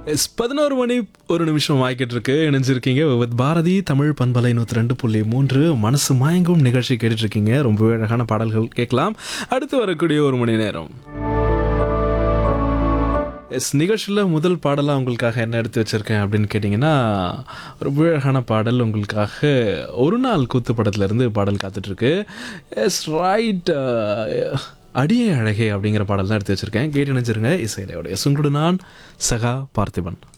S பதினோரு மணி ஒரு நிமிஷம் ஆகிக்கிட்டு இருக்கு இணைஞ்சிருக்கீங்க வித் பாரதி தமிழ் பண்பலை நூற்றி ரெண்டு புள்ளி மூன்று மனசு மயங்கும் நிகழ்ச்சி கேட்டுட்டு இருக்கீங்க ரொம்பவே அழகான பாடல்கள் கேட்கலாம் அடுத்து வரக்கூடிய ஒரு மணி நேரம் எஸ் நிகழ்ச்சியில் முதல் பாடலாக உங்களுக்காக என்ன எடுத்து வச்சிருக்கேன் அப்படின்னு கேட்டிங்கன்னா ரொம்ப அழகான பாடல் உங்களுக்காக ஒரு நாள் கூத்து படத்துலேருந்து பாடல் காத்துட்ருக்கு எஸ் ரைட் அடியே அழகே அப்படிங்கிற பாடல் தான் எடுத்து வச்சிருக்கேன் கேட்டு நினைச்சிருங்க இசையிலையோட எஸ் உங்களோட நான் சகா பார்த்திபன்